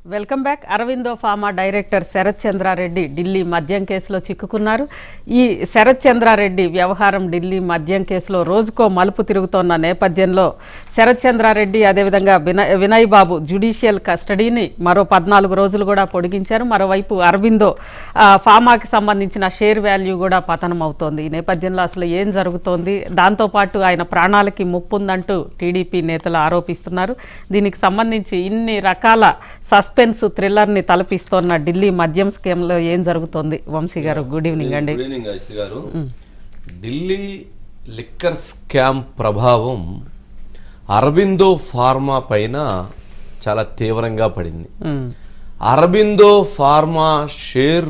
Welcome back Aurobindo pharma director Sarath Chandrareddy Delhi మద్యం కేసులో చిక్కుకున్నారు ఈ శరత్ చంద్రారెడ్డి వ్యవహారం ఢిల్లీ మద్యం కేసులో రోజుకో మలుపు తిరుగుతోన్న నేపథ్యంలో శరత్ చంద్రారెడ్డి అదేవిధంగా వినయ్ వినయ్ బాబు జ్యుడిషియల్ కస్టడీని మరో పద్నాలుగు రోజులు కూడా పొడిగించారు మరోవైపు అరవిందో ఆ, ఫార్మాకి సంబంధించిన షేర్ వాల్యూ కూడా పతనం అవుతోంది ఈ నేపథ్యంలో అసలు ఏం జరుగుతోంది దాంతోపాటు ఆయన ప్రాణాలకి ముప్పు ఉందంటూ టీడీపీ నేతలు ఆరోపిస్తున్నారు దీనికి సంబంధించి ఇన్ని రకాల సస్పెన్స్ థ్రిల్లర్ని తలపిస్తోన్న ఢిల్లీ మద్యం స్కీమ్లో ఏం జరుగుతోంది వంశీ గారు గుడ్ ఈవినింగ్ అండి గుడ్ ఈవినింగ్ అజిత్ గారు ఢిల్లీ లిక్కర్ స్కామ్ ప్రభావం అరబిందో ఫార్మా పైన చాలా తీవ్రంగా పడింది ఉమ్, అరబిందో ఫార్మా షేర్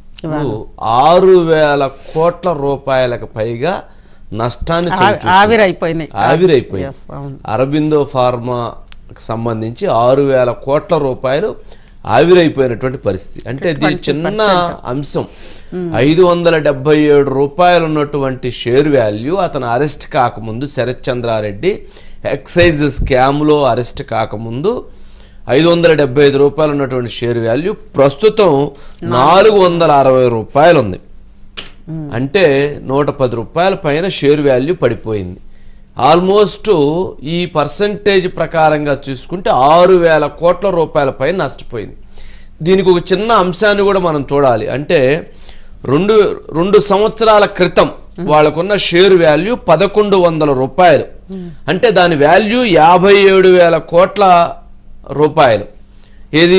ఆరు వేల కోట్ల రూపాయలకు పైగా నష్టాన్ని ఆ- చవిచూసింది. ఆవిరైపోయినాయి ఆవిరైపోయింది Yes, అవును. అరబిందో ఫార్మాకి సంబంధించి ఆరు వేల కోట్ల రూపాయలు ఆవిరైపోయినటువంటి పరిస్థితి అంటే దీని చిన్న అంశం ఐదు వందల డెబ్బై ఏడు రూపాయలు ఉన్నటువంటి షేర్ వాల్యూ అతను అరెస్ట్ కాకముందు శరత్ చంద్రారెడ్డి ఎక్సైజ్ స్కామ్లో అరెస్ట్ కాకముందు ఐదు వందల డెబ్బై ఐదు రూపాయలు ఉన్నటువంటి షేర్ వాల్యూ ప్రస్తుతం నాలుగు వందల అరవై రూపాయలు ఉంది అంటే నూట పది రూపాయల పైన షేర్ వాల్యూ పడిపోయింది ఆల్మోస్ట్ ఈ పర్సంటేజ్ ప్రకారంగా చూసుకుంటే ఆరు వేల కోట్ల రూపాయల పైన నష్టపోయింది దీనికి ఒక చిన్న అంశాన్ని కూడా మనం చూడాలి అంటే రెండు రెండు సంవత్సరాల క్రితం వాళ్ళకున్న షేర్ వాల్యూ పదకొండు వందల రూపాయలు అంటే దాని వాల్యూ యాభై ఏడు వేల కోట్ల రూపాయలు ఏది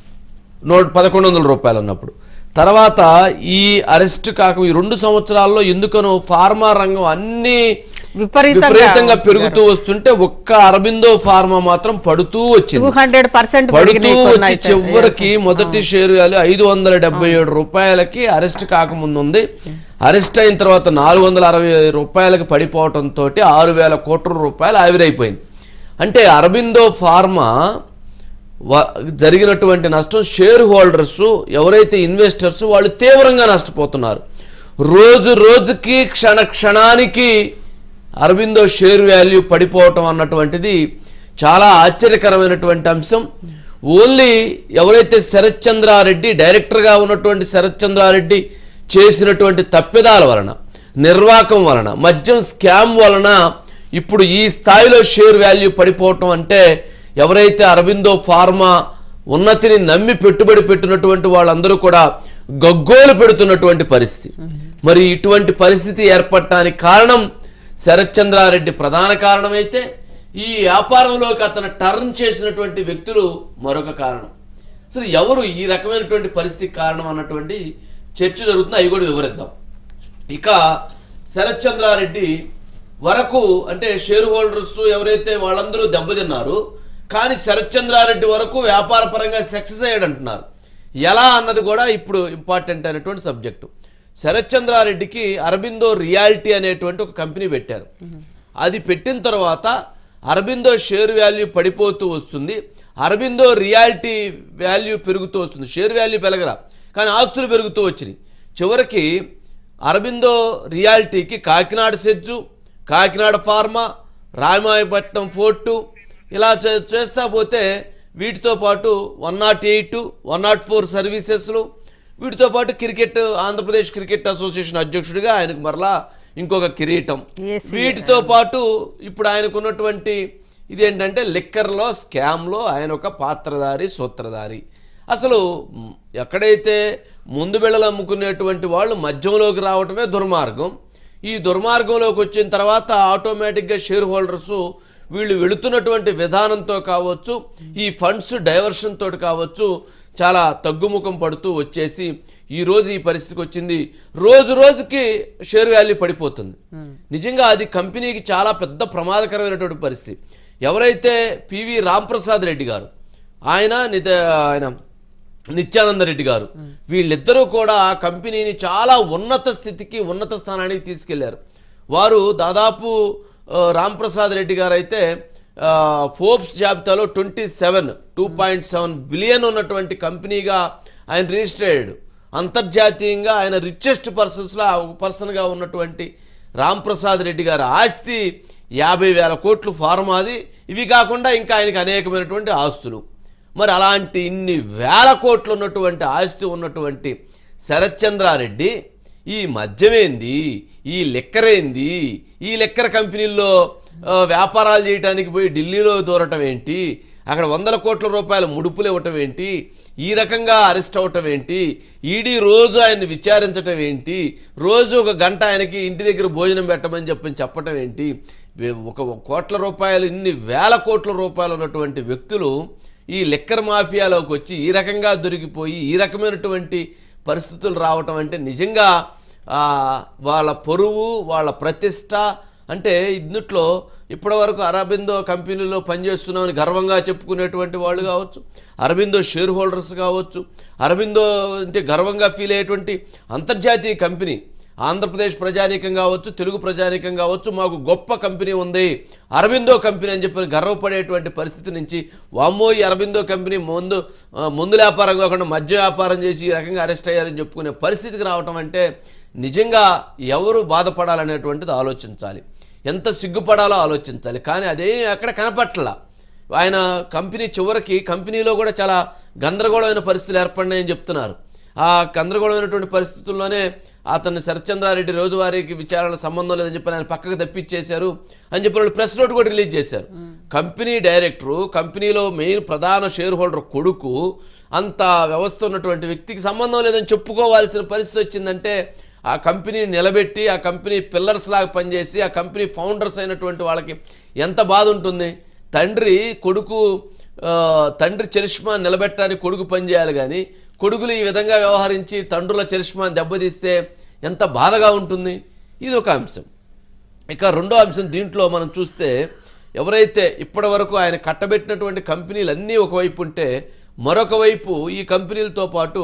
నూట పదకొండు వందల రూపాయలు అన్నప్పుడు తర్వాత ఈ అరెస్ట్ కాక ఈ రెండు సంవత్సరాల్లో ఎందుకనో ఫార్మా రంగం అన్ని విపరీతంగా విపరీతంగా పెరుగుతూ వస్తుంటే ఒక్క అరబిందో ఫార్మా మాత్రం పడుతూ టూ వచ్చింది హండ్రెడ్ పర్సెంట్ పడుతూ వచ్చి చివరికి మొదటి షేర్ వాల్యూ ఐదు వందల డెబ్బై ఏడు రూపాయలకి అరెస్ట్ కాకముందు ఉంది అరెస్ట్ అయిన తర్వాత నాలుగు వందల అరవై రూపాయలకి పడిపోవటంతో ఆరు వేల కోట్ల రూపాయలు ఆవిరైపోయింది అంటే అరబిందో ఫార్మా వ- జరిగినటువంటి నష్టం షేర్ హోల్డర్స్ ఎవరైతే ఇన్వెస్టర్స్ వాళ్ళు తీవ్రంగా నష్టపోతున్నారు రోజు రోజుకి క్షణ క్షణానికి అరబిందో షేర్ వాల్యూ పడిపోవటం అన్నటువంటిది చాలా ఆశ్చర్యకరమైనటువంటి అంశం ఓన్లీ ఎవరైతే శరత్ చంద్రారెడ్డి డైరెక్టర్గా ఉన్నటువంటి శరత్ చంద్రారెడ్డి చేసినటువంటి తప్పిదాల వలన నిర్వాకం వలన మద్యం స్కామ్ వలన ఇప్పుడు ఈ స్థాయిలో షేర్ వాల్యూ పడిపోవటం అంటే ఎవరైతే అరవిందో ఫార్మా ఉన్నతిని నమ్మి పెట్టుబడి పెట్టినటువంటి వాళ్ళందరూ కూడా గగ్గోలు పెడుతున్నటువంటి పరిస్థితి మరి ఇటువంటి పరిస్థితి ఏర్పడటానికి కారణం శరత్ చంద్రారెడ్డి ప్రధాన కారణమైతే ఈ వ్యాపారంలోకి అతను టర్న్ చేసినటువంటి వ్యక్తులు మరొక కారణం అసలు ఎవరు ఈ రకమైనటువంటి పరిస్థితికి కారణం అన్నటువంటి చర్చ జరుగుతుంది అవి కూడా వివరిద్దాం ఇక శరత్ చంద్రారెడ్డి వరకు అంటే షేర్ హోల్డర్స్ ఎవరైతే వాళ్ళందరూ దెబ్బతిన్నారు కానీ శరత్ చంద్రారెడ్డి వరకు వ్యాపార పరంగా సక్సెస్ అయ్యాడు అంటున్నారు ఎలా అన్నది కూడా ఇప్పుడు ఇంపార్టెంట్ అయినటువంటి సబ్జెక్టు శరత్ చంద్రారెడ్డికి అరబిందో రియాలిటీ అనేటువంటి ఒక కంపెనీ పెట్టారు అది పెట్టిన తర్వాత అరబిందో షేర్ వాల్యూ పడిపోతూ వస్తుంది అరబిందో రియాలిటీ వాల్యూ పెరుగుతూ వస్తుంది షేర్ వాల్యూ పెరగరా కానీ ఆస్తులు పెరుగుతూ వచ్చినాయి చివరికి అరబిందో రియాలిటీకి Kakinada SEZ Kakinada pharma Ramayapatnam port ఇలా చే- చేస్తా పోతే వీటితో పాటు one not eight one not four సర్వీసెస్లు వీటితో పాటు క్రికెట్ ఆంధ్రప్రదేశ్ క్రికెట్ అసోసియేషన్ అధ్యక్షుడిగా ఆయనకు మరలా ఇంకొక కిరీటం Yes, వీటితో పాటు ఇప్పుడు ఆయనకు ఉన్నటువంటి ఇదేంటంటే లిక్కర్లో స్కామ్లో ఆయన ఒక పాత్రధారి సూత్రధారి అసలు మ్, ఎక్కడైతే ముందు బిళ్ళలు అమ్ముకునేటువంటి వాళ్ళు మధ్యంలోకి రావటమే దుర్మార్గం ఈ దుర్మార్గంలోకి వచ్చిన తర్వాత ఆటోమేటిక్గా షేర్ హోల్డర్స్ వీళ్ళు వెళుతున్నటువంటి విధానంతో కావచ్చు ఈ ఫండ్స్ డైవర్షన్ తోటి కావచ్చు చాలా తగ్గుముఖం పడుతూ వచ్చేసి ఈ రోజు ఈ పరిస్థితికి వచ్చింది రోజు రోజుకి షేర్ వాల్యూ పడిపోతుంది నిజంగా అది కంపెనీకి చాలా పెద్ద ప్రమాదకరమైనటువంటి పరిస్థితి ఎవరైతే పివి రాంప్రసాద్ రెడ్డి గారు ఆయన నిత ఆయన నిత్యానంద రెడ్డి గారు వీళ్ళిద్దరూ కూడా ఆ కంపెనీని చాలా ఉన్నత స్థితికి ఉన్నత స్థానానికి తీసుకెళ్లారు వారు దాదాపు ఆ, రాంప్రసాద్ రెడ్డి గారు అయితే ఆ, ఫోర్బ్స్ జాబితాలో twenty seven two point seven billion ఉన్నటువంటి కంపెనీగా ఆయన రిజిస్టర్ అయ్యాడు అంతర్జాతీయంగా ఆయన రిచెస్ట్ పర్సన్స్లో ఒక పర్సన్గా ఉన్నటువంటి రాంప్రసాద్ రెడ్డి గారి ఆస్తి యాభై వేల కోట్లు ఫార్మాది ఇవి కాకుండా ఇంకా ఆయనకి అనేకమైనటువంటి ఆస్తులు మరి అలాంటి ఇన్ని వేల కోట్లు ఉన్నటువంటి ఆస్తి ఉన్నటువంటి శరత్చంద్రారెడ్డి ఈ మద్యమేంది ఈ లిక్కరేంది ఈ లిక్కర్ కంపెనీల్లో ఆ, వ్యాపారాలు చేయడానికి పోయి ఢిల్లీలో దూరటం ఏంటి అక్కడ వందల కోట్ల రూపాయల ముడుపులు ఇవ్వటం ఏంటి ఈ రకంగా అరెస్ట్ అవటం ఏంటి ఈడీ రోజు ఆయన్ని విచారించటం ఏంటి రోజు ఒక గంట ఆయనకి ఇంటి దగ్గర భోజనం పెట్టమని చెప్పని చెప్పటం ఏంటి వే- ఒక కోట్ల రూపాయలు ఇన్ని వేల కోట్ల రూపాయలు ఉన్నటువంటి వ్యక్తులు ఈ లిక్కర్ మాఫియాలోకి వచ్చి ఈ రకంగా దొరికిపోయి ఈ రకమైనటువంటి పరిస్థితులు రావటం అంటే నిజంగా ఆ, వాళ్ళ పొరువు వాళ్ళ ప్రతిష్ట అంటే ఇందుట్లో ఇప్పటివరకు అరబిందో కంపెనీలో పనిచేస్తున్నామని గర్వంగా చెప్పుకునేటువంటి వాళ్ళు కావచ్చు అరబిందో షేర్ హోల్డర్స్ కావచ్చు అరబిందో అంటే గర్వంగా ఫీల్ అయ్యేటువంటి అంతర్జాతీయ కంపెనీ ఆంధ్రప్రదేశ్ ప్రజానీకం కావచ్చు తెలుగు ప్రజానీకం కావచ్చు మాకు గొప్ప కంపెనీ ఉంది అరబిందో కంపెనీ అని చెప్పి గర్వపడేటువంటి పరిస్థితి నుంచి వామ్మో ఈ అరబిందో కంపెనీ ముందు ఆ, మందుల వ్యాపారం కాకుండా మద్య వ్యాపారం చేసి ఈ రకంగా అరెస్ట్ అయ్యారని చెప్పుకునే పరిస్థితికి రావటం అంటే నిజంగా ఎవరు బాధపడాలనేటువంటిది ఆలోచించాలి ఎంత సిగ్గుపడాలో ఆలోచించాలి కానీ అదే అక్కడ కనపట్ల ఆయన కంపెనీ చివరికి కంపెనీలో కూడా చాలా గందరగోళమైన పరిస్థితులు ఏర్పడినాయని చెప్తున్నారు ఆ గందరగోళమైనటువంటి పరిస్థితుల్లోనే అతన్ని శరత్చంద్రారెడ్డి రోజువారీకి విచారణ సంబంధం లేదని చెప్పి ఆయన పక్కకు తప్పించేశారు అని చెప్పి వాళ్ళు ప్రెస్ నోట్ కూడా రిలీజ్ చేశారు కంపెనీ డైరెక్టరు కంపెనీలో మెయిన్ ప్రధాన షేర్ హోల్డర్ కొడుకు అంత వ్యవస్థ ఉన్నటువంటి వ్యక్తికి సంబంధం లేదని చెప్పుకోవాల్సిన పరిస్థితి వచ్చిందంటే ఆ కంపెనీని నిలబెట్టి ఆ కంపెనీ పిల్లర్స్ లాగా పనిచేసి ఆ కంపెనీ ఫౌండర్స్ అయినటువంటి వాళ్ళకి ఎంత బాధ ఉంటుంది తండ్రి కొడుకు ఆ, తండ్రి చరిష్మా నిలబెట్టడానికి కొడుకు పనిచేయాలి కానీ కొడుకులు ఈ విధంగా వ్యవహరించి తండ్రుల చరిష్మాని దెబ్బతీస్తే ఎంత బాధగా ఉంటుంది ఇది ఒక అంశం ఇక రెండో అంశం దీంట్లో మనం చూస్తే ఎవరైతే ఇప్పటి వరకు ఆయన కట్టబెట్టినటువంటి కంపెనీలు అన్నీ ఒకవైపు ఉంటే మరొక వైపు ఈ కంపెనీలతో పాటు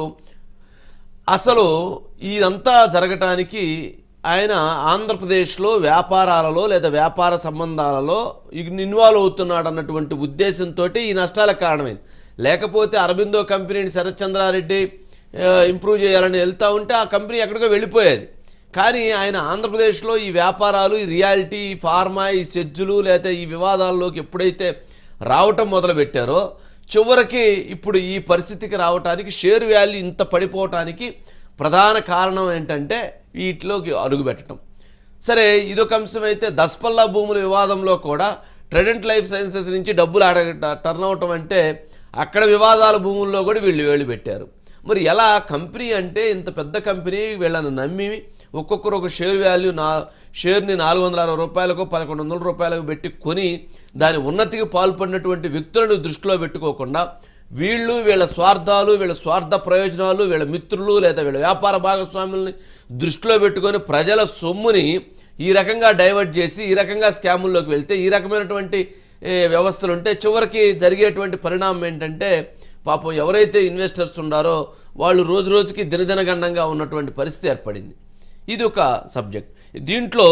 అసలు ఇదంతా జరగటానికి ఆయన ఆంధ్రప్రదేశ్లో వ్యాపారాలలో లేదా వ్యాపార సంబంధాలలో ఇన్వాల్వ్ అవుతున్నాడు అన్నటువంటి ఉద్దేశంతో ఈ నష్టాలకు కారణమైంది లేకపోతే అరబిందో కంపెనీని శరత్చంద్రారెడ్డి ఆ, ఇంప్రూవ్ చేయాలని వెళ్తూ ఉంటే ఆ కంపెనీ ఎక్కడికో వెళ్ళిపోయేది కానీ ఆయన ఆంధ్రప్రదేశ్లో ఈ వ్యాపారాలు ఈ రియాలిటీ ఈ ఫార్మా ఈ సెజ్జులు లేదా ఈ వివాదాల్లోకి ఎప్పుడైతే రావటం మొదలుపెట్టారో చివరికి ఇప్పుడు ఈ పరిస్థితికి రావటానికి షేర్ వాల్యూ ఇంత పడిపోవటానికి ప్రధాన కారణం ఏంటంటే వీటిలోకి అడుగుపెట్టడం సరే ఇదొక అంశం అయితే దస్పల్లా భూముల వివాదంలో కూడా ట్రెడెంట్ లైఫ్ సైన్సెస్ నుంచి డబ్బులు అడగ టర్న్ అవటం అంటే అక్కడ వివాదాల భూముల్లో కూడా వీళ్ళు వేళ్ళు పెట్టారు మరి ఎలా కంపెనీ అంటే ఇంత పెద్ద కంపెనీ వీళ్ళని నమ్మి ఒక్కొక్కరు ఒక షేర్ వాల్యూ నా షేర్ని నాలుగు వందల అరవై రూపాయలకు పదకొండు వందల రూపాయలకు పెట్టి కొని దాని ఉన్నతికి పాల్పడినటువంటి వ్యక్తులను దృష్టిలో పెట్టుకోకుండా వీళ్ళు వీళ్ళ స్వార్థాలు వీళ్ళ స్వార్థ ప్రయోజనాలు వీళ్ళ మిత్రులు లేదా వీళ్ళ వ్యాపార భాగస్వాముల్ని దృష్టిలో పెట్టుకొని ప్రజల సొమ్ముని ఈ రకంగా డైవర్ట్ చేసి ఈ రకంగా స్కాముల్లోకి వెళ్తే ఈ రకమైనటువంటి ఏ, వ్యవస్థలు ఉంటే చివరికి జరిగేటువంటి పరిణామం ఏంటంటే పాపం ఎవరైతే ఇన్వెస్టర్స్ ఉన్నారో వాళ్ళు రోజు రోజుకి దినదినగండంగా ఉన్నటువంటి పరిస్థితి ఏర్పడింది ఇది ఒక సబ్జెక్ట్ దీంట్లో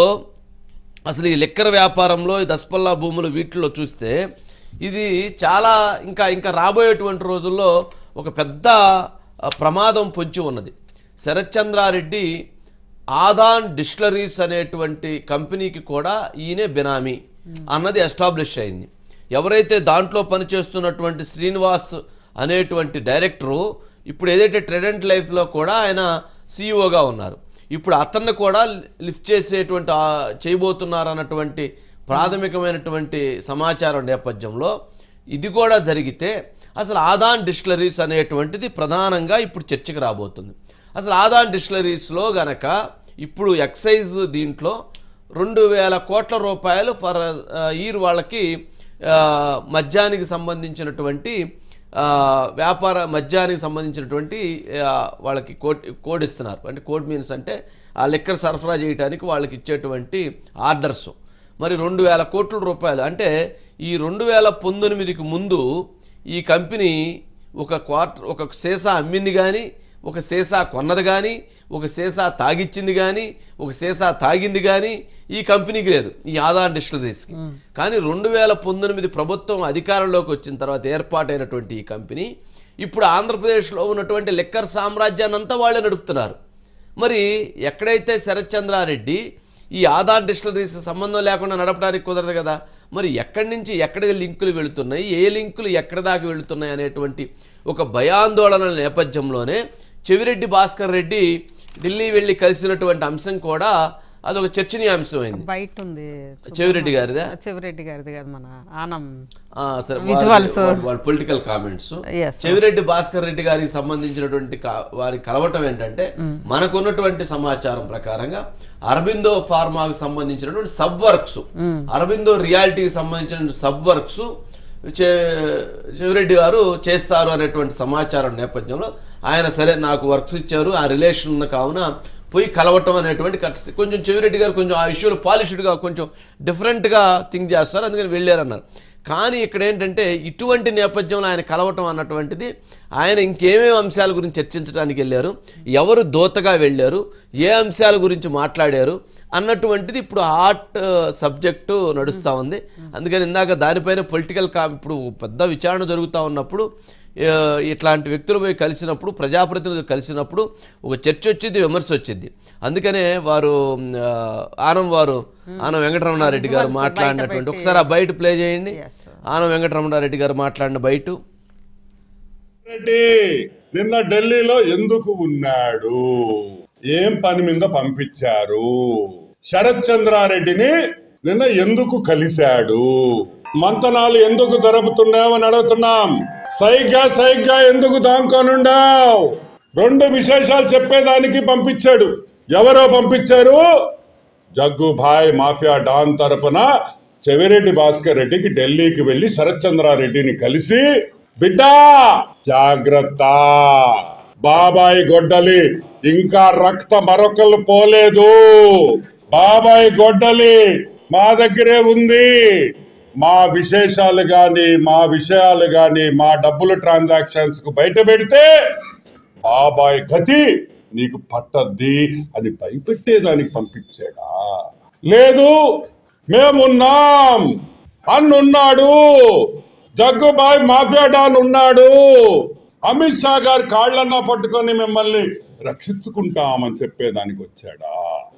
అసలు ఈ లెక్కర వ్యాపారంలో ఈ దసపల్లా భూములు వీటిలో చూస్తే ఇది చాలా ఇంకా ఇంకా రాబోయేటువంటి రోజుల్లో ఒక పెద్ద ఆ, ప్రమాదం పొంచి ఉన్నది శరత్చంద్రారెడ్డి ఆదాన్ డిస్టిలరీస్ అనేటువంటి కంపెనీకి కూడా ఈయనే బినామీ అన్నది ఎస్టాబ్లిష్ అయింది ఎవరైతే దాంట్లో పనిచేస్తున్నటువంటి శ్రీనివాస్ అనేటువంటి డైరెక్టరు ఇప్పుడు ఏదైతే ట్రెడెంట్ లైఫ్లో కూడా ఆయన సీఈఓగా ఉన్నారు ఇప్పుడు అతన్ని కూడా లిఫ్ట్ చేసేటువంటి ఆ, చేయబోతున్నారు అన్నటువంటి ప్రాథమికమైనటువంటి సమాచారం నేపథ్యంలో ఇది కూడా జరిగితే అసలు ఆదాన్ డిస్టిలరీస్ అనేటువంటిది ప్రధానంగా ఇప్పుడు చర్చకు రాబోతుంది అసలు ఆదాన్ డిస్టిలరీస్లో గనక ఇప్పుడు ఎక్సైజ్ దీంట్లో రెండు వేల కోట్ల రూపాయలు ఫర్ ఇయర్ వాళ్ళకి ఆ, మద్యానికి సంబంధించినటువంటి ఆ, వ్యాపార మద్యానికి సంబంధించినటువంటి ఆ, వాళ్ళకి కోడ్ కోడ్ ఇస్తున్నారు అంటే కోడ్ మీన్స్ అంటే ఆ లెక్కర్ సరఫరా చేయడానికి వాళ్ళకి ఇచ్చేటువంటి ఆర్డర్స్ మరి రెండు వేల కోట్ల రూపాయలు అంటే ఈ రెండు వేల పంతొమ్మిదికి ముందు ఈ కంపెనీ ఒక క్వార్టర్ ఒక సీసా అమ్మింది కానీ ఒక సీసా కొన్నది కానీ ఒక సీసా తాగిచ్చింది కానీ ఒక సీసా తాగింది కానీ ఈ కంపెనీకి లేదు ఈ ఆదాన్ డిస్టిలరీస్కి కానీ రెండు వేల పంతొమ్మిది ప్రభుత్వం అధికారంలోకి వచ్చిన తర్వాత ఏర్పాటైనటువంటి ఈ కంపెనీ ఇప్పుడు ఆంధ్రప్రదేశ్లో ఉన్నటువంటి లిక్కర్ సామ్రాజ్యాన్ని అంతా వాళ్ళే నడుపుతున్నారు మరి ఎక్కడైతే శరత్చంద్రారెడ్డి ఈ ఆధార్ డిస్టిలరీస్ సంబంధం లేకుండా నడపడానికి కుదరదు కదా మరి ఎక్కడి నుంచి ఎక్కడికి లింకులు వెళుతున్నాయి ఏ లింకులు ఎక్కడ దాకా వెళుతున్నాయి అనేటువంటి ఒక భయాందోళన నేపథ్యంలోనే చెవిరెడ్డి భాస్కర్ రెడ్డి ఢిల్లీ వెళ్ళి కలిసినటువంటి అంశం కూడా అదొక చర్చనీయాంశమైంది బయట ఉంది చెవిరెడ్డి గారిదా చెవిరెడ్డి గారిది కాదు మన ఆనం ఆ, సరే Visuals. వాళ్ళ political comments Yes, Chevireddy Bhaskar Reddy గారికి సంబంధించినటువంటి కా- వారి కలవటం ఏంటంటే మనకున్నటువంటి సమాచారం ప్రకారంగా అరబిందో ఫార్మాకు సంబంధించినటువంటి సబ్ వర్క్స్ అరబిందో రియాలిటీకి సంబంధించిన సబ్ వర్క్స్ చెవిరెడ్డి గారు చేస్తారు అనేటువంటి సమాచారం నేపథ్యంలో ఆయన సరే నాకు వర్క్స్ ఇచ్చారు ఆ రిలేషన్ ఉన్న కావున పోయి కలవటం అనేటువంటి కట్స్ కొంచెం చెవిరెడ్డి గారు కొంచెం ఆ ఇష్యూలో పాలిష్డ్గా కొంచెం డిఫరెంట్గా థింక్ చేస్తారు అందుకని వెళ్ళారన్నారు కానీ ఇక్కడ ఏంటంటే ఇటువంటి నేపథ్యంలో ఆయన కలవటం అన్నటువంటిది ఆయన ఇంకేమేమి అంశాల గురించి చర్చించడానికి వెళ్ళారు ఎవరు దోతగా వెళ్ళారు ఏ అంశాల గురించి మాట్లాడారు అన్నటువంటిది ఇప్పుడు హాట్ సబ్జెక్టు నడుస్తూ ఉంది అందుకని ఇందాక దానిపైన పొలిటికల్ కా ఇప్పుడు పెద్ద విచారణ జరుగుతూ ఉన్నప్పుడు ఆ, ఇట్లాంటి వ్యక్తులు పోయి కలిసినప్పుడు ప్రజాప్రతినిధులు కలిసినప్పుడు ఒక చర్చ వచ్చింది విమర్శ వచ్చింది అందుకనే వారు ఆ, ఆనం వారు ఆనం వెంకటరమణారెడ్డి గారు మాట్లాడినటువంటి ఒకసారి ఆ బయట ప్లే చేయండి ఆనం వెంకటరమణారెడ్డి గారు మాట్లాడిన బయట రెడ్డి నిన్న ఢిల్లీలో ఎందుకు ఉన్నాడు ఏం పని మీద పంపించారు శరత్ చంద్రారెడ్డిని నిన్న ఎందుకు కలిశాడు మంతనాలు ఎందుకు జరుపుతున్నావని అడుగుతున్నాం సైగ్గా సైగ్గా ఎందుకు దాంకోనుండావు రెండు విశేషాలు చెప్పేదానికి పంపించాడు ఎవరో పంపించారు జగ్గుభాయ్ మాఫియా డాన్ తరపున చెవిరెడ్డి భాస్కర్ రెడ్డికి ఢిల్లీకి వెళ్లి శరత్ చంద్రారెడ్డిని కలిసి బిడ్డా జాగ్రత్త బాబాయ్ గొడ్డలి ఇంకా రక్త మరొకలు పోలేదు బాబాయ్ గొడ్డలి మా దగ్గరే ఉంది మా విశేషాలు గాని మా విషయాలు గాని మా డబ్బులు ట్రాన్సాక్షన్స్ కు బయట పెడితే బాబాయ్ గతి నీకు పట్టద్ది అని భయపెట్టేదానికి పంపించాడా లేదు మేమున్నాం అన్నున్నాడు జగ్గుబాయ్ మాఫియా డాన్ ఉన్నాడు అమిత్ షా గారి కాళ్ళన్నా పట్టుకొని మిమ్మల్ని రక్షించుకుంటామని చెప్పేదానికి వచ్చాడా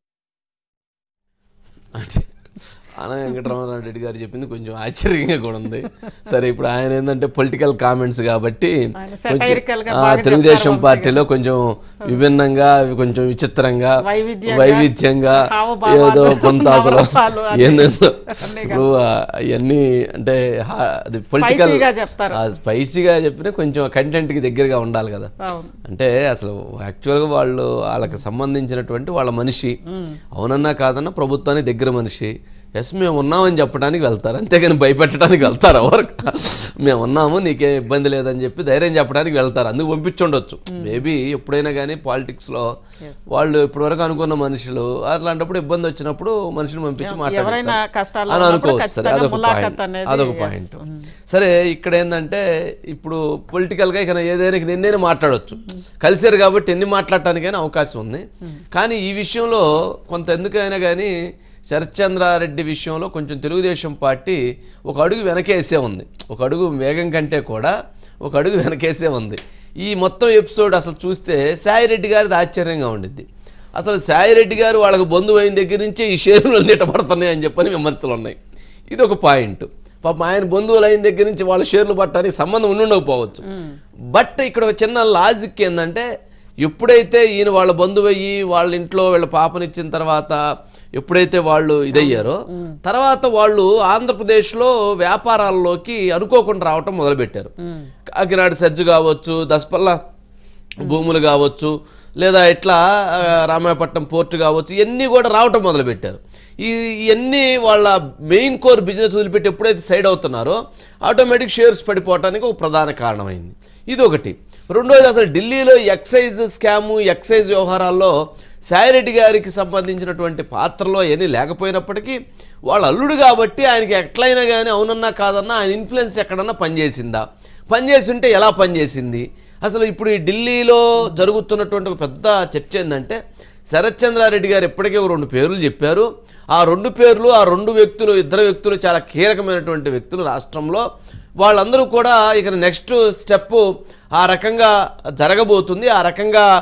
అంటే ఆన వెంకటరమణారెడ్డి గారు చెప్పింది కొంచెం ఆశ్చర్యంగా కూడా ఉంది సరే ఇప్పుడు ఆయన ఏంటంటే పొలిటికల్ కామెంట్స్ కాబట్టి ఆయన కొంచెం satirical గా ఆ, బాగా తెలుగుదేశం చెప్తారు పార్టీలో కొంచెం విభిన్నంగా కొంచెం విచిత్రంగా వైవిధ్యంగా, వైవిధ్యంగా హావభావాలు, ఏదో కొంత అసలు నవరసాలు అన్నీ- ఏందేందో అన్నీ ఇప్పుడు అవన్నీ అంటే హా- అది పొలిటికల్ Spicy గా చెప్తారు. స్పైసీగా చెప్పినా కొంచెం కంటెంట్కి దగ్గరగా ఉండాలి కదా అవును అంటే అసలు యాక్చువల్గా వాళ్ళు వాళ్ళకి సంబంధించినటువంటి వాళ్ళ మనిషి అవునన్నా కాదన్నా ప్రభుత్వానికి దగ్గర మనిషి ఎస్ మేము ఉన్నామని చెప్పడానికి వెళ్తారు అంతేగాని భయపెట్టడానికి వెళ్తారు ఎవరు మేము ఉన్నాము నీకే ఇబ్బంది లేదని చెప్పి ధైర్యం చెప్పడానికి వెళ్తారు అందుకు పంపించుండొచ్చు మేబీ ఎప్పుడైనా కానీ పాలిటిక్స్లో వాళ్ళు ఇప్పటివరకు అనుకున్న మనుషులు అట్లాంటప్పుడు ఇబ్బంది వచ్చినప్పుడు మనిషిని పంపించి ఎవరైనా మాట్లాడిస్తారు కష్టాల్లో అని ఉన్నప్పుడు అనుకోవచ్చు సరే ఖచ్చితంగా అదొక ములాఖత్ పాయింట్ అనేది అదొక yes. పాయింట్ సరే ఇక్కడ ఏంటంటే ఇప్పుడు పొలిటికల్గా ఇక ఏదైనా ఇక నిన్నే మాట్లాడవచ్చు కలిసారు కాబట్టి ఎన్ని మాట్లాడటానికైనా అవకాశం ఉంది కానీ ఈ విషయంలో కొంత ఎందుకైనా కానీ శరత్చంద్రారెడ్డి విషయంలో కొంచెం తెలుగుదేశం పార్టీ ఒక అడుగు వెనకేసే ఉంది ఒక అడుగు వేగం కంటే కూడా ఒక అడుగు వెనకేసే ఉంది ఈ మొత్తం ఎపిసోడ్ అసలు చూస్తే సాయిరెడ్డి గారిది ఆశ్చర్యంగా ఉండిద్ది అసలు సాయిరెడ్డి గారు వాళ్ళకి బంధువు అయిన దగ్గర నుంచే ఈ షేర్లు నిట్టబడుతున్నాయి అని చెప్పని విమర్శలు ఉన్నాయి ఇది ఒక పాయింట్ పాపం ఆయన బంధువులు అయిన దగ్గర నుంచి వాళ్ళ షేర్లు పట్టడానికి సంబంధం ఉండుండకపోవచ్చు బట్ ఇక్కడ ఒక చిన్న లాజిక్ ఏంటంటే ఎప్పుడైతే ఈయన వాళ్ళ బంధువు అయ్యి వాళ్ళ ఇంట్లో వీళ్ళ పాపనిచ్చిన తర్వాత ఎప్పుడైతే వాళ్ళు ఇదయ్యారో తర్వాత వాళ్ళు ఆంధ్రప్రదేశ్లో వ్యాపారాల్లోకి అనుకోకుండా రావటం మొదలుపెట్టారు కాకినాడ సజ్జు కావచ్చు దసపల్ల భూములు కావచ్చు లేదా ఇట్లా ఆ, రామాయపట్నం పోర్టు కావచ్చు ఇవన్నీ కూడా రావటం మొదలుపెట్టారు ఈ ఇవన్నీ వాళ్ళ మెయిన్ కోర్ బిజినెస్ వదిలిపెట్టి ఎప్పుడైతే సైడ్ అవుతున్నారో ఆటోమేటిక్ షేర్స్ పడిపోవటానికి ఒక ప్రధాన కారణమైంది ఇది ఒకటి రెండోది అసలు ఢిల్లీలో ఎక్సైజ్ స్కాము ఎక్సైజ్ వ్యవహారాల్లో సాయిరెడ్డి గారికి సంబంధించినటువంటి పాత్రలో ఏమీ లేకపోయినప్పటికీ వాళ్ళ అల్లుడు కాబట్టి ఆయనకి ఎట్లయినా కానీ అవునన్నా కాదన్నా ఆయన ఇన్ఫ్లుయెన్స్ ఎక్కడన్నా పనిచేసిందా పనిచేసి ఉంటే ఎలా పనిచేసింది అసలు ఇప్పుడు ఈ ఢిల్లీలో జరుగుతున్నటువంటి ఒక పెద్ద చర్చ ఏంటంటే శరత్ చంద్రారెడ్డి గారు ఇప్పటికే ఒక రెండు పేర్లు చెప్పారు ఆ రెండు పేర్లు ఆ రెండు వ్యక్తులు ఇద్దరు వ్యక్తులు చాలా కీలకమైనటువంటి వ్యక్తులు రాష్ట్రంలో వాళ్ళందరూ కూడా ఇక నెక్స్ట్ స్టెప్ ఆ రకంగా జరగబోతుంది ఆ రకంగా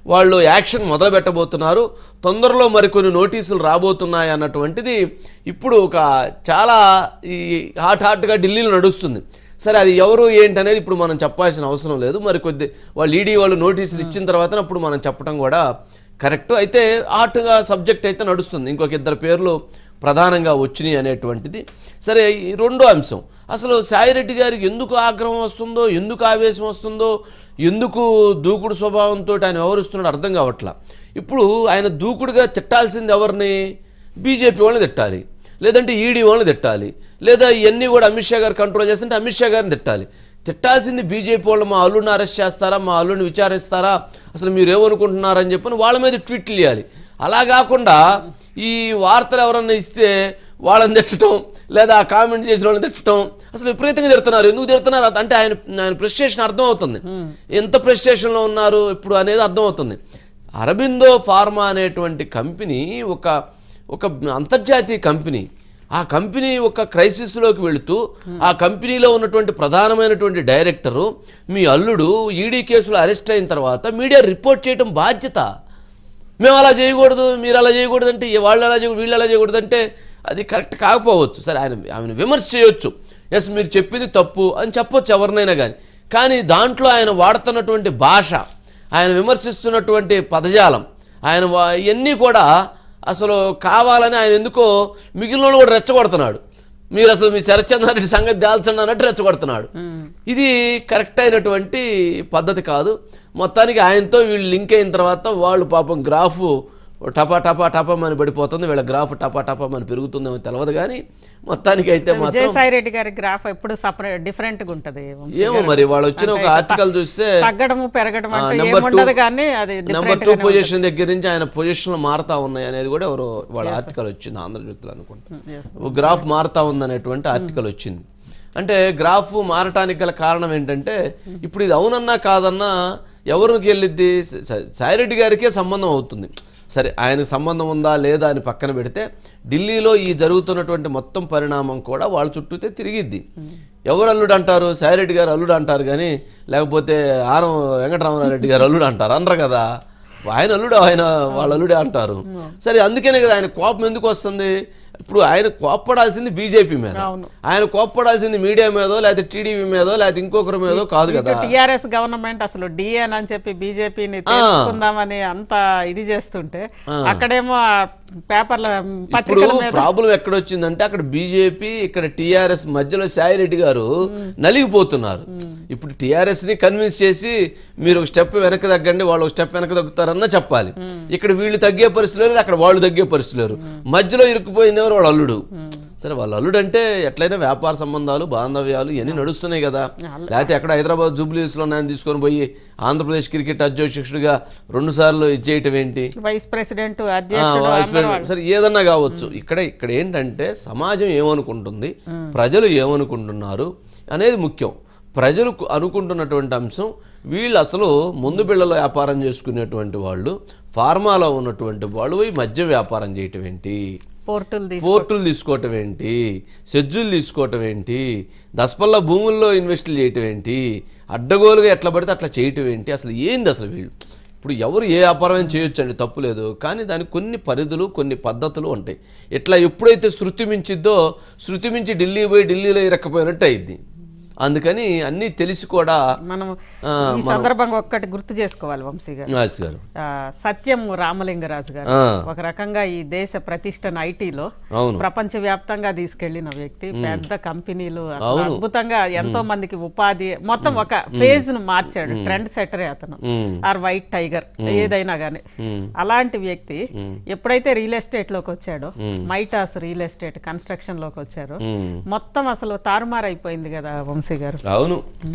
వాళ్ళు యాక్షన్ మొదలు పెట్టబోతున్నారు తొందరలో మరికొన్ని నోటీసులు రాబోతున్నాయి అన్నటువంటిది ఇప్పుడు ఒక చాలా ఈ హాట్ హాట్గా ఢిల్లీలో నడుస్తుంది సరే అది ఎవరు ఏంటి అనేది ఇప్పుడు మనం చెప్పాల్సిన అవసరం లేదు మరి కొద్ది వాళ్ళు ఈడీ వాళ్ళు నోటీసులు ఇచ్చిన తర్వాత అప్పుడు మనం చెప్పడం కూడా కరెక్ట్ అయితే హాట్గా సబ్జెక్ట్ అయితే నడుస్తుంది ఇంకొక ఇద్దరు పేర్లు ప్రధానంగా వచ్చినాయి అనేటువంటిది సరే ఈ రెండో అంశం అసలు సాయిరెడ్డి గారికి ఎందుకు ఆగ్రహం వస్తుందో ఎందుకు ఆవేశం వస్తుందో ఎందుకు దూకుడు స్వభావంతో ఆయన వ్యవహరిస్తున్నాడో అర్థం కావట్లా ఇప్పుడు ఆయన దూకుడుగా తిట్టాల్సింది ఎవరిని బీజేపీ వాళ్ళని తిట్టాలి లేదంటే ఈడీ వాళ్ళని తిట్టాలి లేదా ఇవన్నీ కూడా అమిత్ షా గారు కంట్రోల్ చేస్తుంటే అమిత్ షా గారిని తిట్టాలి తిట్టాల్సింది బీజేపీ వాళ్ళు మా అల్లుడిని అరెస్ట్ చేస్తారా మా అల్లుడిని విచారిస్తారా అసలు మీరు ఏమనుకుంటున్నారని చెప్పని వాళ్ళ మీద ట్వీట్లు ఇవ్వాలి అలా కాకుండా ఈ వార్తలు ఎవరన్నా ఇస్తే వాళ్ళని తిట్టడం లేదా ఆ కామెంట్ చేసిన వాళ్ళని తిట్టడం అసలు విపరీతంగా తిడుతున్నారు ఎందుకు తిడుతున్నారు అంటే ఆయన ఆయన ప్రెస్టేషన్ అర్థం అవుతుంది ఎంత ప్రెస్టేషన్లో ఉన్నారు ఇప్పుడు అనేది అర్థం అవుతుంది అరబిందో ఫార్మా అనేటువంటి కంపెనీ ఒక ఒక అంతర్జాతీయ కంపెనీ ఆ కంపెనీ ఒక క్రైసిస్లోకి వెళుతూ ఆ కంపెనీలో ఉన్నటువంటి ప్రధానమైనటువంటి డైరెక్టరు మీ అల్లుడు ఈడీ కేసులో అరెస్ట్ అయిన తర్వాత మీడియా రిపోర్ట్ చేయడం బాధ్యత మేము అలా చేయకూడదు మీరు అలా చేయకూడదు అంటే వాళ్ళు అలా చేయకూడదు వీళ్ళు అలా చేయకూడదు అంటే అది కరెక్ట్ కాకపోవచ్చు సరే ఆయన ఆమెను విమర్శ చేయొచ్చు ఎస్ మీరు చెప్పింది తప్పు అని చెప్పొచ్చు ఎవరినైనా కానీ కానీ దాంట్లో ఆయన వాడుతున్నటువంటి భాష ఆయన విమర్శిస్తున్నటువంటి పదజాలం ఆయన వా- ఇవన్నీ కూడా అసలు కావాలని ఆయన ఎందుకో మిగిలిన వాళ్ళు కూడా రెచ్చగొడుతున్నాడు మీరు అసలు మీ శరత్చంద్రారెడ్డి సంగతి దాల్చండి అన్నట్టు రెచ్చగొడుతున్నాడు ఇది కరెక్ట్ అయినటువంటి పద్ధతి కాదు మొత్తానికి ఆయనతో వీళ్ళు లింక్ అయిన తర్వాత వాళ్ళు పాపం గ్రాఫ్ టపా టపా టపమని పడిపోతుంది వీళ్ళ గ్రాఫ్ టపా టపమని పెరుగుతుందేమో తెలియదు కానీ మొత్తానికి అయితే మాత్రం విజయసాయి రెడ్డి గారి గ్రాఫ్ ఎప్పుడు సపరేట్ డిఫరెంట్ గా ఉంటది వంశీ ఏమో గారు. మరి వాళ్ళు వచ్చిన ఒక అంటే ఆర్టికల్ చూస్తే తగ్గడము పెరగడం అంటే నెంబర్ టూ ఏముండదు కానీ అది నెంబర్ different టూ గానే పొజిషన్ దగ్గర నుంచి ఆయన పొజిషన్లు మారుతా ఉన్నాయి అనేది కూడా ఎవరో వాళ్ళ ఆర్టికల్ వచ్చింది ఆంధ్రజ్యోతిలో అనుకుంటా yes. ఓ గ్రాఫ్ మారుతా ఉందనేటువంటి ఆర్టికల్ వచ్చింది అంటే గ్రాఫ్ మారటానికి గల కారణం ఏంటంటే ఇప్పుడు ఇది అవునన్నా కాదన్నా ఎవరికి వెళ్ళిద్ది స- సాయిరెడ్డి గారికే సంబంధం అవుతుంది సరే ఆయనకు సంబంధం ఉందా లేదా అని పక్కన పెడితే ఢిల్లీలో ఈ జరుగుతున్నటువంటి మొత్తం పరిణామం కూడా వాళ్ళ చుట్టూతే తిరిగిద్ది ఎవరు అల్లుడు అంటారు సాయిరెడ్డి గారు అల్లుడు అంటారు కానీ లేకపోతే ఆనం వెంకటరామరారెడ్డి గారు అల్లుడు అంటారు అనరు కదా ఆయన అల్లుడు ఆయన వాళ్ళ అల్లుడే అంటారు సరే అందుకనే కదా ఆయన కోపం ఎందుకు వస్తుంది ఇప్పుడు ఆయన కోప్పడాల్సింది బీజేపీ మీద అవును. ఆయన కోప్పడాల్సింది మీడియా మీదో లేకపోతే టీడీపీ మీదో లేకపోతే ఇంకొకరి మీదో కాదు కదా టిఆర్ఎస్ గవర్నమెంట్ అసలు డిఎన్ అని చెప్పి బీజేపీని తెలుసుకుందామని అంత ఇది చేస్తుంటే అక్కడేమో ఆ పేపర్ల ఇప్పుడు పత్రికల మీద ప్రాబ్లం ఎక్కడొచ్చిందంటే అక్కడ బీజేపీ ఇక్కడ టీఆర్ఎస్ మధ్యలో సాయిరెడ్డి గారు నలిగిపోతున్నారు ఇప్పుడు టీఆర్ఎస్ ని కన్విన్స్ చేసి మీరు ఒక స్టెప్ వెనక్కి తగ్గండి వాళ్ళు ఒక స్టెప్ వెనక్కి తగ్గుతారన్న చెప్పాలి ఇక్కడ వీళ్ళు తగ్గే పరిస్థితి లేదు అక్కడ వాళ్ళు తగ్గే పరిస్థితి లేరు మధ్యలో ఇరుక్కుపోయింది ఎవరు వాళ్ళ అల్లుడు సరే వాళ్ళ అల్లుడు అంటే ఎట్లయినా వ్యాపార సంబంధాలు బాంధవ్యాలు ఇవన్నీ నడుస్తున్నాయి కదా లేకపోతే ఎక్కడ హైదరాబాద్ జూబ్లీస్లో నేను తీసుకొని పోయి ఆంధ్రప్రదేశ్ క్రికెట్ అధ్యక్షుడిగా రెండు సార్లు ఇచ్చేయటం ఏంటి వైస్ ప్రెసిడెంట్ ఆ, అధ్యక్షుడు వాయిస్ అందరూ ప్రెసిడెంట్. సరే ఏదన్నా కావచ్చు ఇక్కడ ఇక్కడ ఏంటంటే సమాజం ఏమనుకుంటుంది ప్రజలు ఏమనుకుంటున్నారు అనేది ముఖ్యం ప్రజలు కు- అనుకుంటున్నటువంటి అంశం వీళ్ళు అసలు ముందు బిళ్ళలో వ్యాపారం చేసుకునేటువంటి వాళ్ళు ఫార్మాలో ఉన్నటువంటి వాళ్ళు పోయి మద్యం వ్యాపారం చేయటం ఏంటి పోర్టులు తీసి పోర్టులు తీసుకోవటం ఏంటి సెజ్జులు తీసుకోవటం ఏంటి దసపల్ల భూముల్లో ఇన్వెస్ట్లు చేయటం ఏంటి అడ్డగోలుగా ఎట్లా పడితే అట్లా చేయటం ఏంటి అసలు ఏంది అసలు వీళ్ళు ఇప్పుడు ఎవరు ఏ వ్యాపారం చేయొచ్చు అండి తప్పు లేదు కానీ దానికి కొన్ని పరిధులు కొన్ని పద్ధతులు ఉంటాయి ఇట్లా ఎప్పుడైతే శృతి మించిద్దో శృతి మించి ఢిల్లీ పోయి ఢిల్లీలో ఇరక్కపోయినట్టు అయింది అందుకని అన్నీ తెలిసి కూడా మనం ఆ, ఈ సందర్భంగా ఒక్కటి గుర్తు చేసుకోవాలి వంశీ గారు నాస్ గారు ఆ, సత్యం రామలింగరాజు గారు ఆ. ఒక రకంగా ఈ దేశ ప్రతిష్టను ఐటీలో అవును ప్రపంచ వ్యాప్తంగా తీసుకెళ్లిన వ్యక్తి పెద్ద కంపెనీలు అసలు అద్భుతంగా ఎంతో మందికి ఉపాధి మొత్తం ఒక ఫేజ్ ను మార్చాడు ట్రెండ్ సెటరే అతను మ్మ్. ఆర్ వైట్ టైగర్ ఏదైనా గానీ అలాంటి వ్యక్తి ఎప్పుడైతే రియల్ ఎస్టేట్ లోకి వచ్చాడో మైటాస్ రియల్ ఎస్టేట్ కన్స్ట్రక్షన్ లోకి వచ్చారో మ్మ్. మొత్తం అసలు తారుమారు అయిపోయింది కదా వంశీ గారు అవును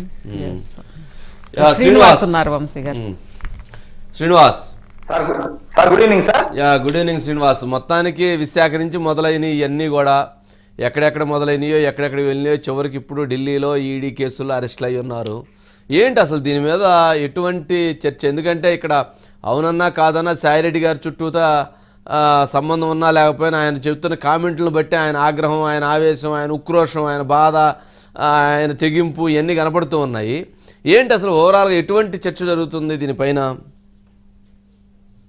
యా, శ్రీనివాస్ శ్రీనివాస్ ఉన్నారు వంశీ గారు మ్మ్. శ్రీనివాస్ సార్ గు- sir good evening sir yeah good evening Srinivas మొత్తానికి విశాఖ నుంచి మొదలైనవి ఇవన్నీ కూడా ఎక్కడెక్కడ మొదలైనయో ఎక్కడెక్కడికి వెళ్ళినాయో చివరికి ఇప్పుడు ఢిల్లీలో ఈడీ కేసుల్లో అరెస్ట్లు అయి ఉన్నారు ఏంటి అసలు దీని మీద ఎటువంటి చర్చ ఎందుకంటే ఇక్కడ అవునన్నా కాదన్నా సాయిరెడ్డి గారి చుట్టూతా ఆ, సంబంధం ఉన్నా లేకపోయినా ఆయన చెబుతున్న కామెంట్లను బట్టి ఆయన ఆగ్రహం ఆయన ఆవేశం ఆయన ఉక్రోషం ఆయన బాధ ఆ, ఆయన తెగింపు ఇవన్నీ కనపడుతూ ఉన్నాయి ఏంటి అసలు ఓవరాల్గా ఎటువంటి చర్చ జరుగుతుంది దీనిపైన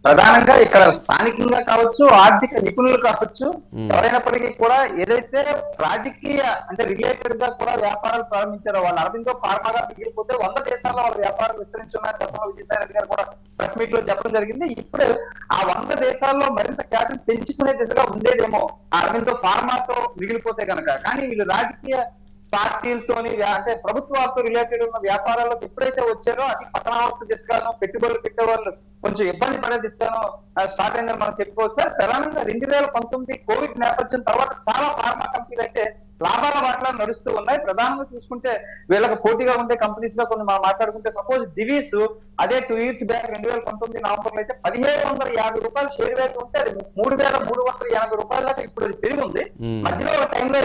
ప్రధానంగా ఇక్కడ స్థానికంగా కావచ్చు ఆర్థిక నిపుణులు కావచ్చు ఎవరైనప్పటికీ కూడా ఏదైతే రాజకీయ అంటే రిలేటెడ్ గా కూడా వ్యాపారాలు ప్రారంభించారో వాళ్ళు అరవిందో ఫార్మాగా మిగిలిపోతే వంద దేశాల్లో వాళ్ళ వ్యాపారం విస్తరించున్నారు గతంలో విజయసాయి రెడ్డి గారు కూడా ప్రెస్ మీట్ లో చెప్పడం జరిగింది ఇప్పుడు ఆ వంద దేశాల్లో మరింత ఖ్యాతిని పెంచుకునే దిశగా ఉండేదేమో ఆ అరవిందో ఫార్మాతో మిగిలిపోతే కనుక కానీ వీళ్ళు రాజకీయ పార్టీలతోని వ్యా- అంటే ప్రభుత్వాలతో రిలేటెడ్ ఉన్న వ్యాపారాలకు ఎప్పుడైతే వచ్చారో అది పతనావస్థ దిశగాను పెట్టుబడులు పెట్టే వాళ్ళు కొంచెం ఇబ్బంది పడే దిశగాను స్టార్ట్ అయిందని మనం చెప్పుకోవచ్చు సార్ ప్రధానంగా రెండు వేల పంతొమ్మిది కోవిడ్ నేపథ్యం తర్వాత చాలా ఫార్మా కంపెనీలు అయితే లాభాల బాటలో నడుస్తూ ఉన్నాయి ప్రధానంగా చూసుకుంటే వీళ్ళకి పోటీగా ఉండే కంపెనీస్ లో కొన్ని మనం మాట్లాడుకుంటే సపోజ్ దివీస్ అదే టూ ఇయర్స్ బ్యాక్ రెండు వేల పంతొమ్మిది నవంబర్ లో అయితే పదిహేడు వందల యాభై రూపాయలు షేర్ వేసి ఉంటే అది మూడు వేల మూడు వందల ఎనభై రూపాయల దాకా ఇప్పుడు అది పెరిగి ఉంది Hmm. మధ్యలో ఒక టైంలో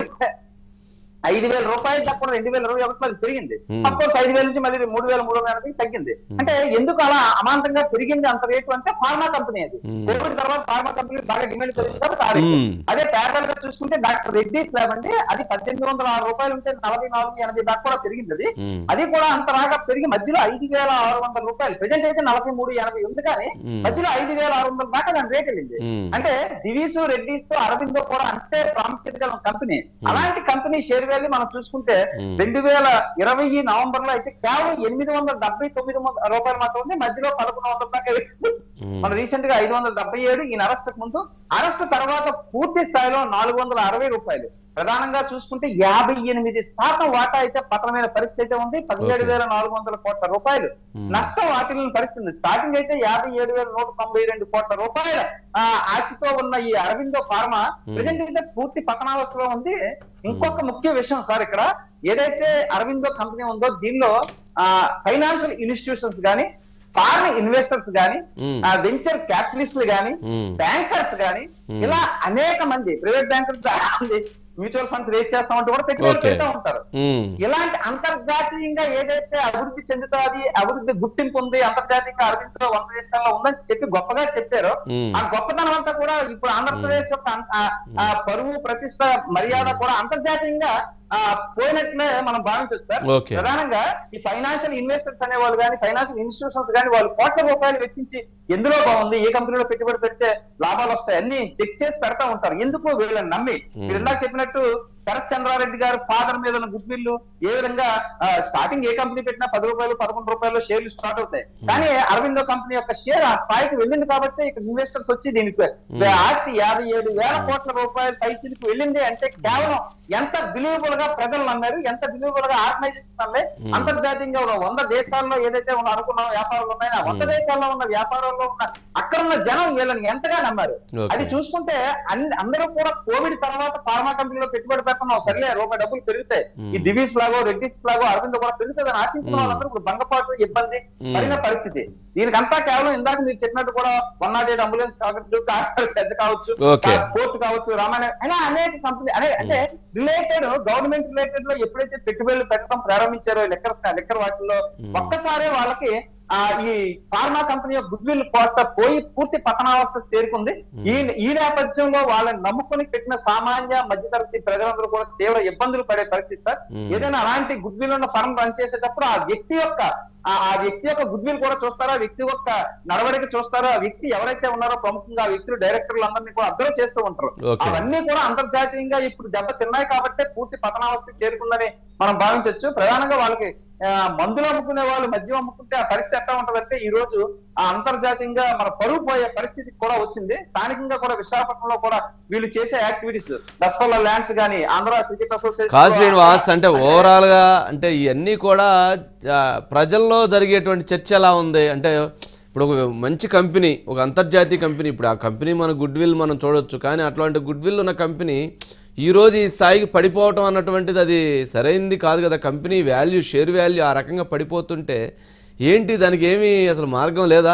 ఐదు వేల రూపాయలు తప్పకుండా రెండు వేల ఇరవై ఒకటిలో అది పెరిగింది Hmm. అఫ్కోర్స్ ఐదు వేల నుంచి మళ్ళీ మూడు వేల మూడు వందల ఎనభై తగ్గింది అంటే ఎందుకు అలా అమాంతంగా పెరిగింది అంత రేటు అంటే ఫార్మా కంపెనీ అది Hmm. కోవిడ్ తర్వాత ఫార్మా కంపెనీ బాగా డిమాండ్ పెరిగింది కాబట్టి ఆ రేటు. Hmm. అదే ప్యారల్ గా చూసుకుంటే డాక్టర్ రెడ్డిస్ ల్యాబ్ అండి అది పద్దెనిమిది వందల ఆరు రూపాయలు ఉంటే నలభై నాలుగు ఎనభై దాకా కూడా పెరిగింది అది Hmm. అది కూడా అంత రాగా పెరిగి మధ్యలో ఐదు వేల ఆరు వందల రూపాయలు ప్రజెంట్ అయితే నలభై మూడు ఎనభై ఉంది కానీ Hmm. మధ్యలో ఐదు వేల ఆరు వందల దాకా దాని రేట్ వెళ్ళింది Hmm. అంటే దివీసు రెడ్డిస్ తో అరవిందో కూడా అంతే ప్రాముఖ్యత గల కంపెనీ అలాంటి కంపెనీ షేర్ వాల్యూ మనం చూసుకుంటే Hmm. రెండు వేల ఇరవై నవంబర్ లో అయితే కేవలం ఎనిమిది వందల డెబ్బై తొమ్మిది వందల రూపాయలు మాత్రం ఉంది మధ్యలో పదకొండు వందల దాకా వెళ్ళింది. Hmm. మన రీసెంట్ గా ఐదు వందల డెబ్బై ఏడు ఈయన అరెస్ట్ ముందు అరెస్ట్ తర్వాత పూర్తి స్థాయిలో నాలుగు వందల అరవై రూపాయలు ప్రధానంగా చూసుకుంటే యాభై ఎనిమిది శాతం వాటా అయితే పతనమైన పరిస్థితి అయితే ఉంది పదిహేడు వేల నాలుగు వందల కోట్ల రూపాయలు Hmm. నష్టం వాటిల్ని పరిస్థితి ఉంది. స్టార్టింగ్ అయితే యాభై ఏడు వేల నూట తొంభై రెండు కోట్ల రూపాయల ఆ, ఆస్తితో ఉన్న ఈ అరవిందో ఫార్మా ప్రజెంట్ అయితే పూర్తి పతనావస్థలో ఉంది ఇంకొక ముఖ్య విషయం సార్ ఇక్కడ ఏదైతే అరవిందో కంపెనీ ఉందో దీనిలో ఫైనాన్షియల్ ఇన్స్టిట్యూషన్స్ గానీ ఫారిన్ ఇన్వెస్టర్స్ గానీ Hmm. వెంచర్ క్యాపిటలిస్టులు గానీ Hmm. బ్యాంకర్స్ గానీ Hmm. ఇలా అనేక మంది ప్రైవేట్ బ్యాంకర్స్ చాలా మంది మ్యూచువల్ ఫండ్స్ రేట్ చేస్తామంటే కూడా పెట్టుబడి Okay. పెడతా ఉంటారు ఉమ్, ఇలాంటి అంతర్జాతీయంగా ఏదైతే అభివృద్ధి చెందుతాది అభివృద్ధి గుర్తింపు ఉంది అంతర్జాతీయంగా అభివృద్ధిలో వంద దేశాల్లో ఉందని చెప్పి గొప్పగా చెప్పారో Hmm. ఆ గొప్పతనం అంతా కూడా ఇప్పుడు ఆంధ్రప్రదేశ్ యొక్క అం- ఆ- ఆ పరువు ప్రతిష్ట మర్యాద కూడా అంతర్జాతీయంగా ఆ, పోయినట్లే మనం భావించవచ్చు సార్ Okay. ప్రధానంగా ఈ ఫైనాన్షియల్ ఇన్వెస్టర్స్ అనే వాళ్ళు కానీ ఫైనాన్షియల్ ఇన్స్టిట్యూషన్స్ కానీ వాళ్ళు కోట్ల రూపాయలు వెచ్చించి ఎందులో బాగుంది ఏ కంపెనీలో పెట్టుబడి పెడితే లాభాలు వస్తాయి అన్ని చెక్ చేసి పెడతా ఉంటారు ఎందుకు వీళ్ళని నమ్మి మీరు ఇందాక చెప్పినట్టు శరత్ చంద్రారెడ్డి గారు ఫాదర్ మీద ఉన్న గుడ్ విల్ ఏ విధంగా స్టార్టింగ్ ఏ కంపెనీ పెట్టినా పది రూపాయలు పదకొండు రూపాయలు షేర్లు స్టార్ట్ అవుతాయి కానీ అరవిందో కంపెనీ యొక్క షేర్ ఆ స్థాయికి వెళ్ళింది కాబట్టి ఇక్కడ ఇన్వెస్టర్స్ వచ్చి దీనికి ఆస్తి యాభై ఏడు వేల కోట్ల రూపాయల పైకి వెళ్ళింది అంటే కేవలం ఎంత బిలీవబుల్ గా ప్రజలు నమ్మారు ఎంత బిలీవబుల్ గా ఆర్గనైజేషన్ నమ్మే అంతర్జాతీయంగా ఉన్న వంద దేశాల్లో ఏదైతే ఉన్న అనుకున్న వ్యాపారాలు ఉన్నాయో ఆ వంద దేశాల్లో ఉన్న వ్యాపారాల్లో ఉన్న అక్కడ ఉన్న జనం వీళ్ళని ఎంతగా నమ్మారు Okay. అది చూసుకుంటే అన్ని అందరూ కూడా కోవిడ్ తర్వాత ఫార్మా కంపెనీలో పెట్టుబడి పెడుతున్నాం సర్లే రూపాయి డబ్బులు పెరుగుతాయి ఈ దివీస్ లాగో రెడ్డిస్ లాగో అరవింద్ కూడా పెరుగుతుంది అని ఆశించిన వాళ్ళందరూ ఇప్పుడు భంగపాటు ఇబ్బంది పడిన పరిస్థితి దీనికంతా కేవలం ఇందాక మీరు చెప్పినట్టు కూడా వన్ నాట్ ఎయిట్ అంబులెన్స్ కావచ్చు కార్పొరేట్ సెజ్ కావచ్చు Okay. కోర్టు కావచ్చు రామాయణ అలా అనేక కంపెనీ అనే అంటే రిలేటెడ్ గవర్నమెంట్ రిలేటెడ్ లో ఎప్పుడైతే పెట్టుబడులు పెట్టడం ప్రారంభించారో లెక్కర్ లెక్కర్ వాటిల్లో ఒక్కసారే వాళ్ళకి ఆ ఈ ఫార్మా కంపెనీ యొక్క గుడ్ విల్ కోస్తా పోయి పూర్తి పతనావస్థ చేరుకుంది ఈ ఈ నేపథ్యంలో వాళ్ళని నమ్ముకొని పెట్టిన సామాన్య మధ్యతరగతి ప్రజలందరూ కూడా తీవ్ర ఇబ్బందులు పడే పరిస్థితి సార్ ఏదైనా అలాంటి గుడ్ విల్ ఉన్న ఫర్మ్ రన్ చేసేటప్పుడు ఆ వ్యక్తి యొక్క ఆ ఆ వ్యక్తి యొక్క గుడ్ విల్ కూడా చూస్తారా ఆ వ్యక్తి యొక్క నడవడిక చూస్తారా ఆ వ్యక్తి ఎవరైతే ఉన్నారో ప్రముఖంగా ఆ వ్యక్తులు డైరెక్టర్లు అందరినీ కూడా అబ్జర్వ్ చేస్తూ ఉంటారు Okay. అవన్నీ కూడా అంతర్జాతీయంగా ఇప్పుడు దెబ్బ తిన్నాయి కాబట్టి పూర్తి పతనావస్థ చేరుకుందని మనం భావించవచ్చు ప్రధానంగా వాళ్ళకి ఆ, మందులు అమ్ముకునే వాళ్ళు మద్యం అమ్ముకుంటే ఆ పరిస్థితి ఎట్లా ఉంటదంటే ఈ రోజు ఆ అంతర్జాతీయంగా మన పరువు పోయే పరిస్థితి కూడా వచ్చింది స్థానికంగా కూడా విశాఖపట్నంలో కూడా వీళ్ళు చేసే యాక్టివిటీస్ దసపల్ల ల్యాండ్స్ గానీ ఆంధ్ర క్రికెట్ అసోసియేషన్ కాదు శ్రీనివాస్ అంటే ఓవరాల్ గా అంటే ఇవన్నీ కూడా ఆ, ప్రజల్లో జరిగేటువంటి చర్చ ఎలా ఉంది అంటే ఇప్పుడు ఒక మంచి కంపెనీ ఒక అంతర్జాతీయ కంపెనీ ఇప్పుడు ఆ కంపెనీ మన గుడ్ విల్ మనం చూడొచ్చు కానీ అట్లాంటి గుడ్ విల్ ఉన్న కంపెనీ ఈ రోజు ఈ స్థాయికి పడిపోవటం అన్నటువంటిది అది సరైంది కాదు కదా కంపెనీ వాల్యూ షేర్ వాల్యూ ఆ రకంగా పడిపోతుంటే ఏంటి దానికి ఏమీ అసలు మార్గం లేదా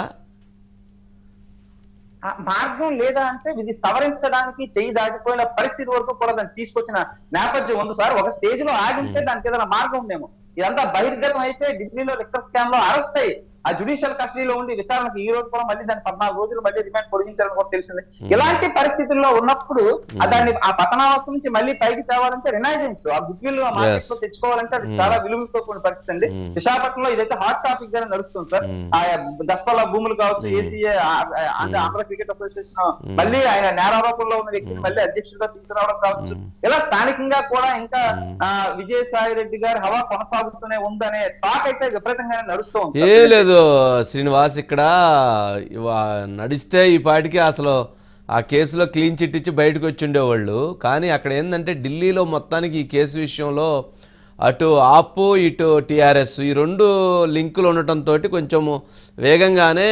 ఆ మార్గం లేదా అంటే ఇది సవరించడానికి చెయ్యి దాటిపోయిన పరిస్థితి వరకు కూడా దాన్ని తీసుకొచ్చిన నేపథ్యం ఉంది సార్ ఒక స్టేజ్ లో ఆగింటే దానికి ఏదైనా మార్గం ఉందేమో ఇదంతా బహిర్గతం అయితే ఢిల్లీలో లిక్కర్ స్కామ్ లో అరెస్ట్ అయ్యి ఆ జుడిషియల్ కస్టడీలో ఉండి విచారణకు ఈ రోజు కూడా మళ్ళీ దాన్ని పద్నాలుగు రోజులు మళ్ళీ రిమాండ్ పొడిగించాలని కూడా తెలిసింది ఇలాంటి పరిస్థితుల్లో ఉన్నప్పుడు ఆ దాన్ని ఆ పతనావస్థ నుంచి మళ్ళీ పైకి తేవాలంటే రినైజెన్స్ ఆ గుడ్ విల్ మార్కెట్ లో తెచ్చుకోవాలంటే అది చాలా విలువతో కూడిన పరిస్థితి అండి విశాఖపట్నంలో ఇదైతే హాట్ టాపిక్ గానే నడుస్తుంది సార్ ఆ దశపల్ల భూములు కావచ్చు ఏసీఏ అంటే ఆంధ్ర క్రికెట్ అసోసియేషన్ మళ్ళీ ఆయన నేరారోపణలో ఉన్న వ్యక్తిని మళ్ళీ అధ్యక్షుడిగా తీసుకురావడం కావచ్చు ఇలా స్థానికంగా కూడా ఇంకా ఆ, విజయసాయి రెడ్డి గారి హవా కొనసాగుతూనే ఉందనే టాక్ అయితే విపరీతంగానే నడుస్తూ ఉంది ఏ లేదు శ్రీనివాస్ ఇక్కడ ఇవా- నడిస్తే ఈ పాటికి అసలు ఆ కేసులో క్లీన్ చిట్ ఇచ్చి బయటకు వచ్చి ఉండేవాళ్ళు కానీ అక్కడ ఏంటంటే ఢిల్లీలో మొత్తానికి ఈ కేసు విషయంలో అటు ఆపు ఇటు టీఆర్ఎస్ ఈ రెండు లింకులు ఉండటంతో కొంచెము వేగంగానే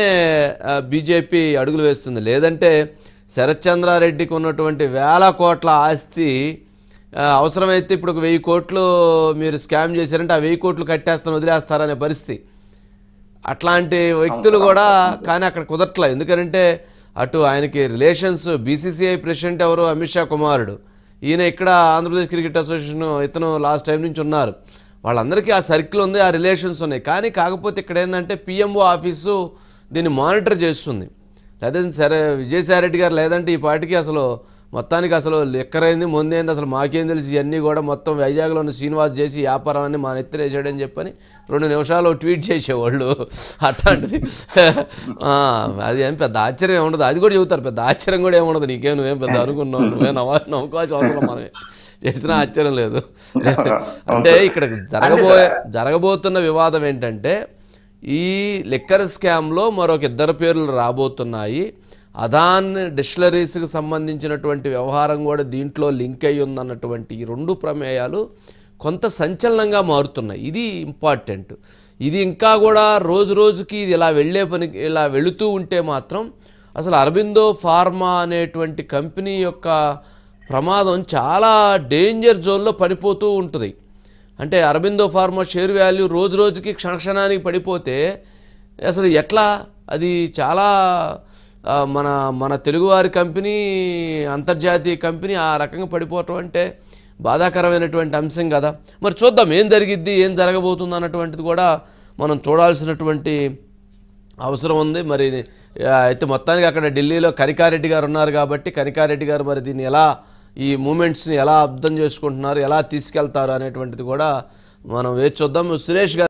బీజేపీ అడుగులు వేస్తుంది లేదంటే శరత్చంద్రారెడ్డికి ఉన్నటువంటి వేల కోట్ల ఆస్తి ఆ, అవసరమైతే ఇప్పుడు ఒక వెయ్యి కోట్లు మీరు స్కామ్ చేశారంటే ఆ వెయ్యి కోట్లు కట్టేస్తాను వదిలేస్తారనే పరిస్థితి అట్లాంటి వ్యక్తులు కూడా కానీ అక్కడ కుదరట్లే ఎందుకంటే అటు ఆయనకి రిలేషన్స్ బీసీసీఐ ప్రెసిడెంట్ ఎవరు అమిత్ షా కుమారుడు ఈయన ఇక్కడ ఆంధ్రప్రదేశ్ క్రికెట్ అసోసియేషన్ ఇతను లాస్ట్ టైం నుంచి ఉన్నారు వాళ్ళందరికీ ఆ సర్కిల్ ఉంది ఆ రిలేషన్స్ ఉన్నాయి కానీ కాకపోతే ఇక్కడ ఏంటంటే పిఎంఓ ఆఫీసు దీన్ని మానిటర్ చేస్తుంది లేదంటే సరే విజయసాయి రెడ్డి గారు లేదంటే ఈ పార్టీకి అసలు మొత్తానికి అసలు లెక్కరైంది ముందేంది అసలు మాకేం తెలిసి ఇవన్నీ కూడా మొత్తం వైజాగ్లో ఉన్న శ్రీనివాస్ చేసి వ్యాపారాన్ని మా నెత్తినేసాడని చెప్పని రెండు నిమిషాలు ట్వీట్ చేసేవాళ్ళు అట్లాంటిది ఆ, అది ఏం పెద్ద ఆశ్చర్యం ఏమి ఉండదు అది కూడా చెబుతారు పెద్ద ఆశ్చర్యం కూడా ఏమి ఉండదు నీకేం నువ్వేం పెద్ద అనుకున్నావు నువ్వే నవ్వ నవ్వుకోవాల్సిన అవసరం మనమే చేసిన ఆశ్చర్యం లేదు అంటే ఇక్కడ జరగబోయే జరగబోతున్న వివాదం ఏంటంటే ఈ లిక్కర్ స్కామ్లో మరొక ఇద్దరు పేర్లు రాబోతున్నాయి అదాన్ డిస్టిలరీస్కి సంబంధించినటువంటి వ్యవహారం కూడా దీంట్లో లింక్ అయి ఉందన్నటువంటి ఈ రెండు ప్రమేయాలు కొంత సంచలనంగా మారుతున్నాయి ఇది ఇంపార్టెంట్ ఇది ఇంకా కూడా రోజు రోజుకి ఇది ఇలా వెళ్ళే పని ఇలా వెళుతూ ఉంటే మాత్రం అసలు అరబిందో ఫార్మా అనేటువంటి కంపెనీ యొక్క ప్రమాదం చాలా డేంజర్ జోన్లో పడిపోతూ ఉంటుంది అంటే అరబిందో ఫార్మా షేర్ వాల్యూ రోజు రోజుకి క్షణక్షణానికి పడిపోతే అసలు ఎట్లా అది చాలా ఆ, మన మన తెలుగువారి కంపెనీ అంతర్జాతీయ కంపెనీ ఆ రకంగా పడిపోవటం అంటే బాధాకరమైనటువంటి అంశం కదా మరి చూద్దాం ఏం జరిగిద్ది ఏం జరగబోతుంది అన్నటువంటిది కూడా మనం చూడాల్సినటువంటి అవసరం ఉంది మరి ఆ, అయితే మొత్తానికి అక్కడ ఢిల్లీలో కనికారెడ్డి గారు ఉన్నారు కాబట్టి కనికారెడ్డి గారు మరి దీన్ని ఎలా ఈ మూమెంట్స్ని ఎలా అర్థం చేసుకుంటున్నారు ఎలా తీసుకెళ్తారు అనేటువంటిది కూడా మనం వేచి చూద్దాం సురేష్ గారు